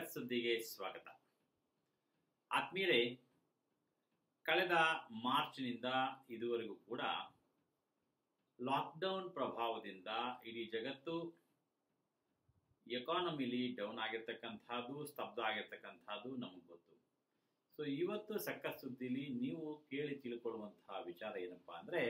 ಸಖತ್ ಸುದ್ದಿಗೆ ಸ್ವಾಗತ ಆತ್ಮೀಯರೇ ಕಳೆದ ಮಾರ್ಚ್ನಿಂದ ಇದುವರೆಗೂ ಕೂಡ ಲಾಕ್ಡೌನ್ ಪ್ರಭಾವದಿಂದ ಇಡೀ ಜಗತ್ತು ಎಕಾನಮಿಲಿ ಡೌನ್ ಆಗಿರ್ತಕ್ಕಂಥದ್ದು ಸ್ತಬ್ಧ ಆಗಿರ್ತಕ್ಕಂಥದ್ದು ನಮಗೆ ಗೊತ್ತು ಸೊ ಇವತ್ತು ಸಖತ್ ಸುದ್ದಿಲಿ ನೀವು ಕೇಳಿ ತಿಳ್ಕೊಳ್ಳುವಂತಹ ವಿಚಾರ ಏನಪ್ಪಾ ಅಂದ್ರೆ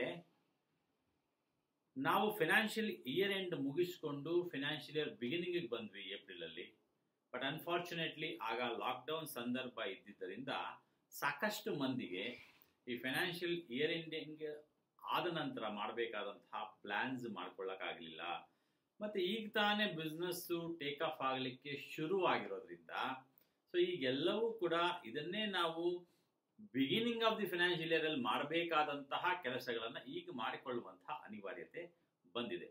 ನಾವು ಫಿನಾನ್ಷಿಯಲ್ ಇಯರ್ ಎಂಡ್ ಮುಗಿಸ್ಕೊಂಡು ಫಿನಾನ್ಷಿಯಲ್ ಇಯರ್ ಬಿಗಿನಿಂಗಿಗೆ ಬಂದ್ವಿ ಏಪ್ರಿಲ್ ಅಲ್ಲಿ ಬಟ್ ಅನ್ಫಾರ್ಚುನೇಟ್ಲಿ ಆಗ ಲಾಕ್ಡೌನ್ ಸಂದರ್ಭ ಇದ್ದಿದ್ದರಿಂದ ಸಾಕಷ್ಟು ಮಂದಿಗೆ ಈ ಫಿನಾನ್ಷಿಯಲ್ ಇಯರ್ ಎಂಡಿಂಗ್ ಆದ ನಂತರ ಮಾಡಬೇಕಾದಂತಹ ಪ್ಲಾನ್ಸ್ ಮಾಡ್ಕೊಳ್ಳೋಕ್ಕಾಗಲಿಲ್ಲ ಮತ್ತು ಈಗ ತಾನೇ ಬಿಸ್ನೆಸ್ಸು ಟೇಕ್ ಆಫ್ ಆಗಲಿಕ್ಕೆ ಶುರು ಆಗಿರೋದ್ರಿಂದ ಸೊ ಈಗೆಲ್ಲವೂ ಕೂಡ ಇದನ್ನೇ ನಾವು beginning of the financial year ಅಲ್ಲಿ ಮಾಡಬೇಕಾದಂತಹ ಕೆಲಸಗಳನ್ನು ಈಗ ಮಾಡಿಕೊಳ್ಳುವಂತಹ ಅನಿವಾರ್ಯತೆ ಬಂದಿದೆ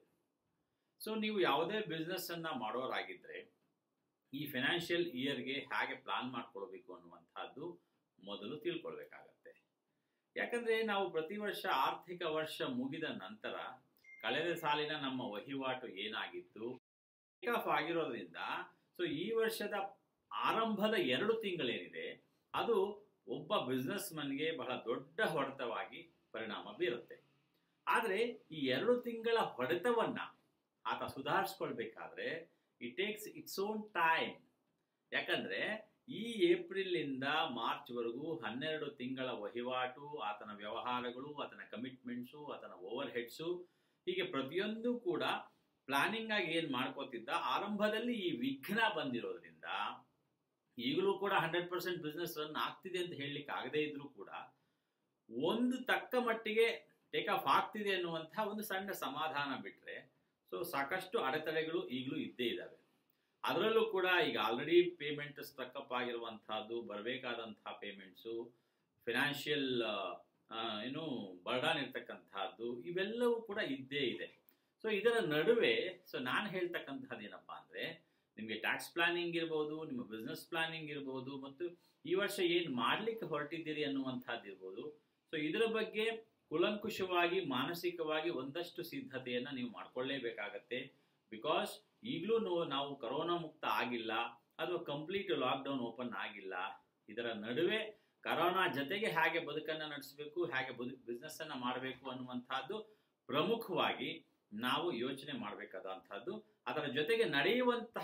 ಸೊ ನೀವು ಯಾವುದೇ ಬಿಸ್ನೆಸ್ ಅನ್ನ ಮಾಡೋರಾಗಿದ್ರೆ ಈ ಫಿನಾನ್ಷಿಯಲ್ ಇಯರ್ಗೆ ಹೇಗೆ ಪ್ಲಾನ್ ಮಾಡ್ಕೊಳ್ಬೇಕು ಅನ್ನುವಂಥದ್ದು ಮೊದಲು ತಿಳ್ಕೊಳ್ಬೇಕಾಗತ್ತೆ ಯಾಕಂದ್ರೆ ನಾವು ಪ್ರತಿ ವರ್ಷ ಆರ್ಥಿಕ ವರ್ಷ ಮುಗಿದ ನಂತರ ಕಳೆದ ಸಾಲಿನ ನಮ್ಮ ವಹಿವಾಟು ಏನಾಗಿತ್ತು ಟೇಕ್ ಆಫ್ ಆಗಿರೋದ್ರಿಂದ ಸೊ ಈ ವರ್ಷದ ಆರಂಭದ ಎರಡು ತಿಂಗಳೇನಿದೆ ಅದು ಒಬ್ಬ ಬಿಸ್ನೆಸ್ ಮನ್ಗೆ ಬಹಳ ದೊಡ್ಡ ಹೊಡೆತವಾಗಿ ಪರಿಣಾಮ ಬೀರುತ್ತೆ ಆದರೆ ಈ ಎರಡು ತಿಂಗಳ ಹೊಡೆತವನ್ನ ಆತ ಸುಧಾರಿಸ್ಕೊಳ್ಬೇಕಾದ್ರೆ it takes its own time ಯಾಕಂದ್ರೆ ಈ ಏಪ್ರಿಲ್ ಇಂದ ಮಾರ್ಚ್ ವರೆಗೂ ಹನ್ನೆರಡು ತಿಂಗಳ ವಹಿವಾಟು ಆತನ ವ್ಯವಹಾರಗಳು ಆತನ ಕಮಿಟ್ಮೆಂಟ್ಸು ಆತನ ಓವರ್ ಹೆಡ್ಸು ಹೀಗೆ ಪ್ರತಿಯೊಂದು ಕೂಡ ಪ್ಲಾನಿಂಗ್ ಆಗಿ ಏನ್ ಮಾಡ್ಕೋತಿದ್ದ ಆರಂಭದಲ್ಲಿ ಈ ವಿಘ್ನ ಬಂದಿರೋದ್ರಿಂದ ಈಗಲೂ ಕೂಡ ಹಂಡ್ರೆಡ್ ಪರ್ಸೆಂಟ್ ಬಿಸ್ನೆಸ್ ರನ್ ಆಗ್ತಿದೆ ಅಂತ ಹೇಳಲಿಕ್ಕೆ ಆಗದೇ ಇದ್ರೂ ಕೂಡ ಒಂದು ತಕ್ಕ ಮಟ್ಟಿಗೆ ಟೇಕ್ ಆಫ್ ಆಗ್ತಿದೆ ಅನ್ನುವಂತಹ ಒಂದು ಸಣ್ಣ ಸಮಾಧಾನ ಬಿಟ್ರೆ ಸೊ ಸಾಕಷ್ಟು ಅಡೆತಡೆಗಳು ಈಗಲೂ ಇದ್ದೇ ಇದ್ದಾವೆ ಅದರಲ್ಲೂ ಕೂಡ ಈಗ ಆಲ್ರೆಡಿ ಪೇಮೆಂಟ್ ಸ್ಟ್ರಕ್ಅಪ್ ಆಗಿರುವಂತಹದ್ದು ಬರಬೇಕಾದಂತಹ ಪೇಮೆಂಟ್ಸು ಫಿನಾನ್ಷಿಯಲ್ ಏನು ಬರ್ಡಾನ್ ಇರ್ತಕ್ಕಂತಹದ್ದು ಇವೆಲ್ಲವೂ ಕೂಡ ಇದ್ದೇ ಇದೆ ಸೊ ಇದರ ನಡುವೆ ಸೊ ನಾನು ಹೇಳ್ತಕ್ಕಂಥದ್ದು ಏನಪ್ಪಾ ಅಂದ್ರೆ ನಿಮಗೆ ಟ್ಯಾಕ್ಸ್ ಪ್ಲಾನಿಂಗ್ ಇರ್ಬೋದು ನಿಮ್ಮ ಬಿಸ್ನೆಸ್ ಪ್ಲಾನಿಂಗ್ ಇರ್ಬೋದು ಮತ್ತು ಈ ವರ್ಷ ಏನು ಮಾಡ್ಲಿಕ್ಕೆ ಹೊರಟಿದ್ದೀರಿ ಅನ್ನುವಂಥದ್ದು ಇರ್ಬೋದು ಸೊ ಇದರ ಬಗ್ಗೆ ಕುಲಂಕುಷವಾಗಿ ಮಾನಸಿಕವಾಗಿ ಒಂದಷ್ಟು ಸಿದ್ಧತೆಯನ್ನ ನೀವು ಮಾಡ್ಕೊಳ್ಳೇಬೇಕಾಗತ್ತೆ ಬಿಕಾಸ್ ಈಗಲೂ ನಾವು ಕರೋನಾ ಮುಕ್ತ ಆಗಿಲ್ಲ ಅಥವಾ ಕಂಪ್ಲೀಟ್ ಲಾಕ್ಡೌನ್ ಓಪನ್ ಆಗಿಲ್ಲ ಇದರ ನಡುವೆ ಕರೋನಾ ಜೊತೆಗೆ ಹೇಗೆ ಬದುಕನ್ನು ನಡೆಸಬೇಕು ಹೇಗೆ ಬದು ಬಿಸ್ನೆಸ್ ಅನ್ನ ಮಾಡಬೇಕು ಅನ್ನುವಂಥದ್ದು ಪ್ರಮುಖವಾಗಿ ನಾವು ಯೋಚನೆ ಮಾಡಬೇಕಾದಂಥದ್ದು ಅದರ ಜೊತೆಗೆ ನಡೆಯುವಂತಹ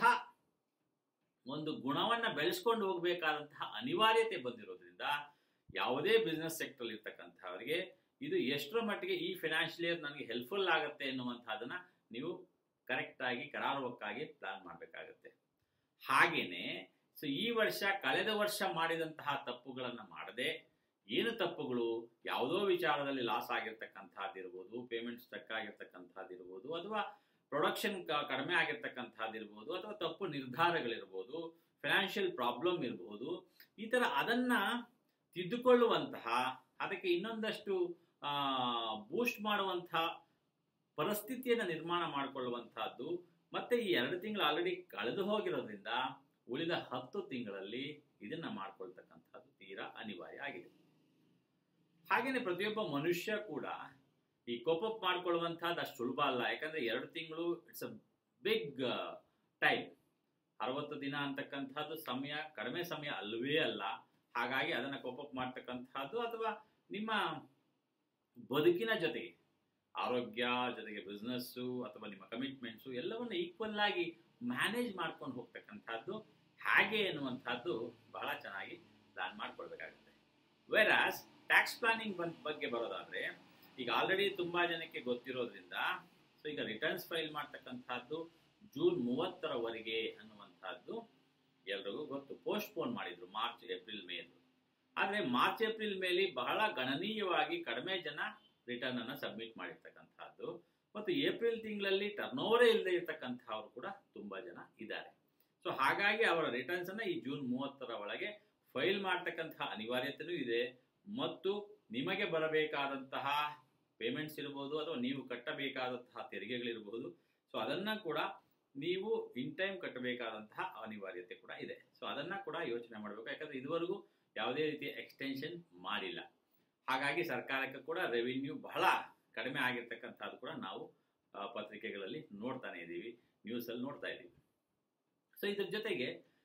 ಒಂದು ಗುಣವನ್ನ ಬೆಳೆಸ್ಕೊಂಡು ಹೋಗಬೇಕಾದಂತಹ ಅನಿವಾರ್ಯತೆ ಬಂದಿರೋದ್ರಿಂದ ಯಾವುದೇ ಬಿಸ್ನೆಸ್ ಸೆಕ್ಟರ್ ಇರ್ತಕ್ಕಂಥವರಿಗೆ ಇದು ಎಷ್ಟರ ಮಟ್ಟಿಗೆ ಈ ಫಿನಾನ್ಷಿಯಲ್ ಇಯರ್ ನನಗೆ ಹೆಲ್ಪ್ಫುಲ್ ಆಗುತ್ತೆ ಎನ್ನುವಂಥದ್ದನ್ನ ನೀವು ಕರೆಕ್ಟ್ ಆಗಿ ಕರಾರುವಕ್ಕಾಗಿ ಪ್ಲಾನ್ ಮಾಡಬೇಕಾಗತ್ತೆ ಹಾಗೇನೆ ಸೊ ಈ ವರ್ಷ ಕಳೆದ ವರ್ಷ ಮಾಡಿದಂತಹ ತಪ್ಪುಗಳನ್ನ ಮಾಡದೆ ಏನು ತಪ್ಪುಗಳು ಯಾವುದೋ ವಿಚಾರದಲ್ಲಿ ಲಾಸ್ ಆಗಿರ್ತಕ್ಕಂಥದ್ದು ಇರ್ಬೋದು ಪೇಮೆಂಟ್ ಸ್ಟಕ್ ಆಗಿರ್ತಕ್ಕಂಥದ್ದು ಇರ್ಬೋದು ಅಥವಾ ಪ್ರೊಡಕ್ಷನ್ ಕಡಿಮೆ ಆಗಿರ್ತಕ್ಕಂಥದ್ದು ಇರ್ಬೋದು ಅಥವಾ ತಪ್ಪು ನಿರ್ಧಾರಗಳಿರ್ಬೋದು ಫಿನಾನ್ಷಿಯಲ್ ಪ್ರಾಬ್ಲಮ್ ಇರ್ಬೋದು ಈ ತರ ಅದನ್ನ ತಿದ್ದುಕೊಳ್ಳುವಂತಹ ಅದಕ್ಕೆ ಇನ್ನೊಂದಷ್ಟು ಬೂಸ್ಟ್ ಮಾಡುವಂತಹ ಪರಿಸ್ಥಿತಿಯನ್ನು ನಿರ್ಮಾಣ ಮಾಡಿಕೊಳ್ಳುವಂತಹದ್ದು ಮತ್ತೆ ಈ ಎರಡು ತಿಂಗಳು ಆಲ್ರೆಡಿ ಕಳೆದು ಹೋಗಿರೋದ್ರಿಂದ ಉಳಿದ ಹತ್ತು ತಿಂಗಳಲ್ಲಿ ಇದನ್ನ ಮಾಡ್ಕೊಳ್ತಕ್ಕಂಥದ್ದು ತೀರಾ ಅನಿವಾರ್ಯ ಆಗಿದೆ ಹಾಗೇನೆ ಪ್ರತಿಯೊಬ್ಬ ಮನುಷ್ಯ ಕೂಡ ಈ ಕೋಪಪ್ ಮಾಡ್ಕೊಳ್ಳುವಂತಹದ್ದು ಅಷ್ಟು ಸುಲಭ ಅಲ್ಲ ಯಾಕಂದ್ರೆ ಎರಡು ತಿಂಗಳು ಇಟ್ಸ್ ಅ ಬಿಗ್ ಟೈಮ್ ಅರವತ್ತು ದಿನ ಅಂತಕ್ಕಂಥದ್ದು ಸಮಯ ಕಡಿಮೆ ಸಮಯ ಅಲ್ಲವೇ ಅಲ್ಲ ಹಾಗಾಗಿ ಅದನ್ನ ಕೋಪಪ್ ಮಾಡ್ತಕ್ಕಂಥದ್ದು ಅಥವಾ ನಿಮ್ಮ ಬದುಕಿನ ಜೊತೆಗೆ ಆರೋಗ್ಯ ಜೊತೆಗೆ ಬಿಸ್ನೆಸ್ಸು ಅಥವಾ ನಿಮ್ಮ ಕಮಿಟ್ಮೆಂಟ್ಸು ಎಲ್ಲವನ್ನು ಈಕ್ವಲ್ ಆಗಿ ಮ್ಯಾನೇಜ್ ಮಾಡ್ಕೊಂಡು ಹೋಗ್ತಕ್ಕಂಥದ್ದು ಹೇಗೆ ಎನ್ನುವಂಥದ್ದು ಬಹಳ ಚೆನ್ನಾಗಿ ಪ್ಲಾನ್ ಮಾಡ್ಕೊಳ್ಬೇಕಾಗುತ್ತೆ ವೆರಾಸ್ ಟ್ಯಾಕ್ಸ್ ಪ್ಲಾನಿಂಗ್ ಬಂದ ಬಗ್ಗೆ ಬರೋದಾದ್ರೆ ಈಗ ಆಲ್ರೆಡಿ ತುಂಬಾ ಜನಕ್ಕೆ ಗೊತ್ತಿರೋದ್ರಿಂದ ಸೊ ಈಗ ರಿಟರ್ನ್ಸ್ ಫೈಲ್ ಮಾಡ್ತಕ್ಕಂಥದ್ದು ಜೂನ್ ಮೂವತ್ತರವರೆಗೆ ಅನ್ನುವಂಥದ್ದು ಎಲ್ರಿಗೂ ಗೊತ್ತು ಪೋಸ್ಟ್ಪೋನ್ ಮಾಡಿದ್ರು ಮಾರ್ಚ್ ಏಪ್ರಿಲ್ ಮೇದು ಆದರೆ ಮಾರ್ಚ್ ಏಪ್ರಿಲ್ ಮೇಲೆ ಬಹಳ ಗಣನೀಯವಾಗಿ ಕಡಿಮೆ ಜನ ರಿಟರ್ನ್ ಅನ್ನ ಸಬ್ಮಿಟ್ ಮಾಡಿರ್ತಕ್ಕಂಥದ್ದು ಮತ್ತು ಏಪ್ರಿಲ್ ತಿಂಗಳಲ್ಲಿ ಟರ್ನ್ ಓವರೇ ಇಲ್ಲದೆ ಇರ್ತಕ್ಕಂಥವ್ರು ಕೂಡ ತುಂಬಾ ಜನ ಇದ್ದಾರೆ ಸೊ ಹಾಗಾಗಿ ಅವರ ರಿಟರ್ನ್ಸ್ ಅನ್ನ ಈ ಜೂನ್ ಮೂವತ್ತರ ಒಳಗೆ ಫೈಲ್ ಮಾಡ್ತಕ್ಕಂತಹ ಅನಿವಾರ್ಯತೆಯೂ ಇದೆ ಮತ್ತು ನಿಮಗೆ ಬರಬೇಕಾದಂತಹ ಪೇಮೆಂಟ್ಸ್ ಇರ್ಬೋದು ಅಥವಾ ನೀವು ಕಟ್ಟಬೇಕಾದಂತಹ ತೆರಿಗೆಗಳಿರಬಹುದು ಸೊ ಅದನ್ನ ಕೂಡ ನೀವು ಇನ್ ಟೈಮ್ ಕಟ್ಟಬೇಕಾದಂತಹ ಅನಿವಾರ್ಯತೆ ಕೂಡ ಇದೆ ಸೊ ಅದನ್ನ ಕೂಡ ಯೋಚನೆ ಮಾಡಬೇಕು ಯಾಕಂದ್ರೆ ಇದುವರೆಗೂ ಯಾವುದೇ ರೀತಿಯ ಎಕ್ಸ್ಟೆನ್ಷನ್ ಮಾಡಿಲ್ಲ ಹಾಗಾಗಿ ಸರ್ಕಾರಕ್ಕೆ ಕೂಡ ರೆವಿನ್ಯೂ ಬಹಳ ಕಡಿಮೆ ಆಗಿರ್ತಕ್ಕಂಥದ್ದು ಕೂಡ ನಾವು ಪತ್ರಿಕೆಗಳಲ್ಲಿ ನೋಡ್ತಾನೆ ಇದ್ದೀವಿ ನ್ಯೂಸಲ್ಲಿ ನೋಡ್ತಾ ಇದ್ದೀವಿ ಸೊ ಇದ್ರ ಜೊತೆಗೆ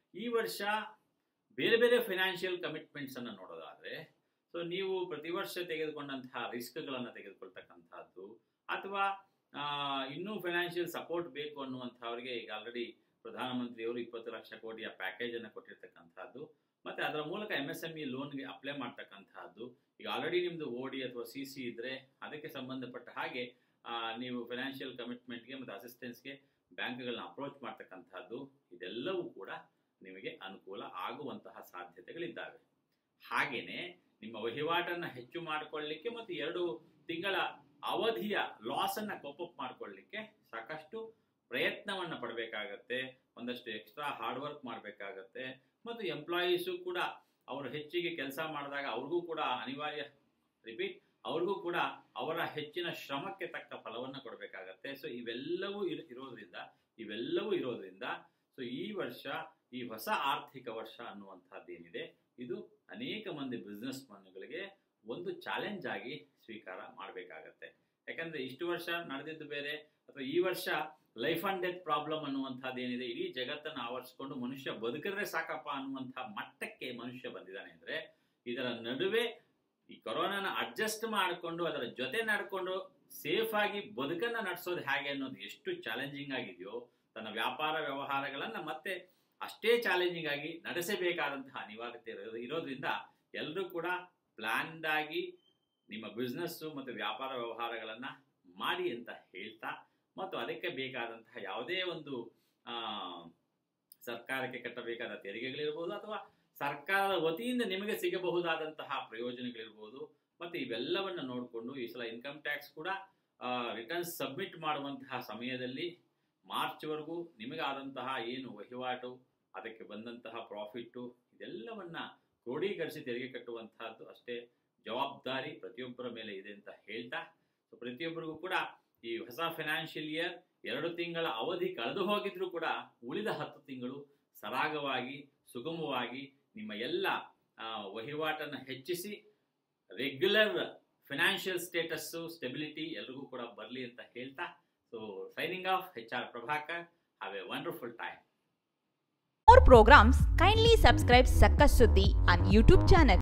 ಈ ವರ್ಷ ಬೇರೆ ಬೇರೆ ಫೈನಾನ್ಷಿಯಲ್ ಕಮಿಟ್ಮೆಂಟ್ಸ್ ಅನ್ನು ನೋಡೋದಾದ್ರೆ ಸೊ ನೀವು ಪ್ರತಿ ವರ್ಷ ತೆಗೆದುಕೊಂಡಂತಹ ರಿಸ್ಕ್ಗಳನ್ನು ತೆಗೆದುಕೊಳ್ತಕ್ಕಂಥದ್ದು ಅಥವಾ ಆ, ಇನ್ನೂ ಫೈನಾನ್ಷಿಯಲ್ ಸಪೋರ್ಟ್ ಬೇಕು ಅನ್ನುವಂಥವ್ರಿಗೆ ಈಗ ಆಲ್ರೆಡಿ ಪ್ರಧಾನಮಂತ್ರಿಯವರು ಇಪ್ಪತ್ತು ಲಕ್ಷ ಕೋಟಿಯ ಪ್ಯಾಕೇಜ್ ಅನ್ನು ಕೊಟ್ಟಿರ್ತಕ್ಕಂಥದ್ದು ಮತ್ತೆ ಅದರ ಮೂಲಕ ಎಮ್ ಎಸ್ ಎಂ ಇ ಲೋನ್ಗೆ ಅಪ್ಲೈ ಮಾಡ್ತಕ್ಕಂತಹದ್ದು ಈಗ ಆಲ್ರೆಡಿ ನಿಮ್ದು ಓಡಿ ಅಥವಾ ಸಿ ಸಿ ಇದ್ರೆ ಅದಕ್ಕೆ ಸಂಬಂಧಪಟ್ಟ ಹಾಗೆ ಆ, ನೀವು ಫೈನಾನ್ಷಿಯಲ್ ಕಮಿಟ್ಮೆಂಟ್ಗೆ ಮತ್ತು ಅಸಿಸ್ಟೆನ್ಸ್ಗೆ ಬ್ಯಾಂಕ್ಗಳನ್ನ ಅಪ್ರೋಚ್ ಮಾಡ್ತಕ್ಕಂತಹದ್ದು ಇದೆಲ್ಲವೂ ಕೂಡ ನಿಮಗೆ ಅನುಕೂಲ ಆಗುವಂತಹ ಸಾಧ್ಯತೆಗಳಿದ್ದಾವೆ ಹಾಗೇನೆ ನಿಮ್ಮ ವಹಿವಾಟನ್ನು ಹೆಚ್ಚು ಮಾಡಿಕೊಳ್ಳಿಕ್ಕೆ ಮತ್ತು ಎರಡು ತಿಂಗಳ ಅವಧಿಯ ಲಾಸ್ ಅನ್ನ ಕೋಪಪ್ ಮಾಡ್ಕೊಳ್ಳಿಕ್ಕೆ ಸಾಕಷ್ಟು ಪ್ರಯತ್ನವನ್ನ ಪಡಬೇಕಾಗತ್ತೆ ಒಂದಷ್ಟು ಎಕ್ಸ್ಟ್ರಾ ಹಾರ್ಡ್ ವರ್ಕ್ ಮಾಡಬೇಕಾಗತ್ತೆ ಮತ್ತು ಎಂಪ್ಲಾಯೀಸು ಕೂಡ ಅವರು ಹೆಚ್ಚಿಗೆ ಕೆಲಸ ಮಾಡಿದಾಗ ಅವ್ರಿಗೂ ಕೂಡ ಅನಿವಾರ್ಯ ರಿಪೀಟ್ ಅವ್ರಿಗೂ ಕೂಡ ಅವರ ಹೆಚ್ಚಿನ ಶ್ರಮಕ್ಕೆ ತಕ್ಕ ಫಲವನ್ನು ಕೊಡಬೇಕಾಗತ್ತೆ ಸೊ ಇವೆಲ್ಲವೂ ಇರ್- ಇರೋದ್ರಿಂದ ಇವೆಲ್ಲವೂ ಇರೋದ್ರಿಂದ ಸೊ ಈ ವರ್ಷ ಈ ಹೊಸ ಆರ್ಥಿಕ ವರ್ಷ ಅನ್ನುವಂಥದ್ದೇನಿದೆ ಇದು ಅನೇಕ ಮಂದಿ ಬಿಸ್ನೆಸ್ ಮನ್ಗಳಿಗೆ ಒಂದು ಚಾಲೆಂಜ್ ಆಗಿ ಸ್ವೀಕಾರ ಮಾಡಬೇಕಾಗತ್ತೆ ಯಾಕಂದ್ರೆ ಇಷ್ಟು ವರ್ಷ ನಡೆದಿದ್ದು ಬೇರೆ ಅಥವಾ ಈ ವರ್ಷ ಲೈಫ್ ಅಂಡ್ ಡೆತ್ ಪ್ರಾಬ್ಲಮ್ ಅನ್ನುವಂಥದ್ದು ಏನಿದೆ ಇಡೀ ಜಗತ್ತನ್ನು ಆವರಿಸಿಕೊಂಡು ಮನುಷ್ಯ ಬದುಕಿದ್ರೆ ಸಾಕಪ್ಪ ಅನ್ನುವಂಥ ಮಟ್ಟಕ್ಕೆ ಮನುಷ್ಯ ಬಂದಿದ್ದಾನೆ ಅಂದ್ರೆ ಇದರ ನಡುವೆ ಈ ಕೊರೋನಾನ ಅಡ್ಜಸ್ಟ್ ಮಾಡಿಕೊಂಡು ಅದರ ಜೊತೆ ನಡ್ಕೊಂಡು ಸೇಫ್ ಆಗಿ ಬದುಕನ್ನ ನಡೆಸೋದು ಹೇಗೆ ಅನ್ನೋದು ಎಷ್ಟು ಚಾಲೆಂಜಿಂಗ್ ಆಗಿದೆಯೋ ತನ್ನ ವ್ಯಾಪಾರ ವ್ಯವಹಾರಗಳನ್ನ ಮತ್ತೆ ಅಷ್ಟೇ ಚಾಲೆಂಜಿಂಗ್ ಆಗಿ ನಡೆಸಬೇಕಾದಂತಹ ಅನಿವಾರ್ಯತೆ ಇರೋದು- ಇರೋದ್ರಿಂದ ಎಲ್ಲರೂ ಕೂಡ ಪ್ಲಾನ್ಡ್ ಆಗಿ ನಿಮ್ಮ ಬಿಸ್ನೆಸ್ಸು ಮತ್ತು ವ್ಯಾಪಾರ ವ್ಯವಹಾರಗಳನ್ನ ಮಾಡಿ ಅಂತ ಹೇಳ್ತಾ ಮತ್ತು ಅದಕ್ಕೆ ಬೇಕಾದಂತಹ ಯಾವುದೇ ಒಂದು ಆ, ಸರ್ಕಾರಕ್ಕೆ ಕಟ್ಟಬೇಕಾದ ತೆರಿಗೆಗಳಿರ್ಬೋದು ಅಥವಾ ಸರ್ಕಾರದ ವತಿಯಿಂದ ನಿಮಗೆ ಸಿಗಬಹುದಾದಂತಹ ಪ್ರಯೋಜನಗಳಿರ್ಬೋದು ಮತ್ತು ಇವೆಲ್ಲವನ್ನು ನೋಡಿಕೊಂಡು ಈ ಸಲ ಇನ್ಕಮ್ ಟ್ಯಾಕ್ಸ್ ಕೂಡ ರಿಟರ್ನ್ಸ್ ಸಬ್ಮಿಟ್ ಮಾಡುವಂತಹ ಸಮಯದಲ್ಲಿ ಮಾರ್ಚ್ವರೆಗೂ ನಿಮಗಾದಂತಹ ಏನು ವಹಿವಾಟು ಅದಕ್ಕೆ ಬಂದಂತಹ ಪ್ರಾಫಿಟ್ಟು ಇದೆಲ್ಲವನ್ನ ಕ್ರೋಢೀಕರಿಸಿ ತೆರಿಗೆ ಕಟ್ಟುವಂತಹದ್ದು ಅಷ್ಟೇ ಜವಾಬ್ದಾರಿ ಪ್ರತಿಯೊಬ್ಬರ ಮೇಲೆ ಇದೆ ಅಂತ ಹೇಳ್ತಾ ಸೊ ಪ್ರತಿಯೊಬ್ಬರಿಗೂ ಕೂಡ ಈ ಹೊಸ ಫೈನಾನ್ಷಿಯಲ್ ಇಯರ್ ಎರಡು ತಿಂಗಳ ಅವಧಿ ಕಳೆದು ಹೋಗಿದ್ರೂ ಕೂಡ ಉಳಿದ ಹತ್ತು ತಿಂಗಳು ಸರಾಗವಾಗಿ ಸುಗಮವಾಗಿ ನಿಮ್ಮ ಎಲ್ಲ ಆ, ವಹಿವಾಟನ್ನು ಹೆಚ್ಚಿಸಿ ರೆಗ್ಯುಲರ್ ಫಿನಾನ್ಷಿಯಲ್ ಸ್ಟೇಟಸ್ಸು ಸ್ಟೆಬಿಲಿಟಿ ಎಲ್ರಿಗೂ ಕೂಡ ಬರಲಿ ಅಂತ ಹೇಳ್ತಾ so signing off H R Prabhakar have a wonderful time more programs, kindly subscribe Sakka Suddhi on YouTube channel.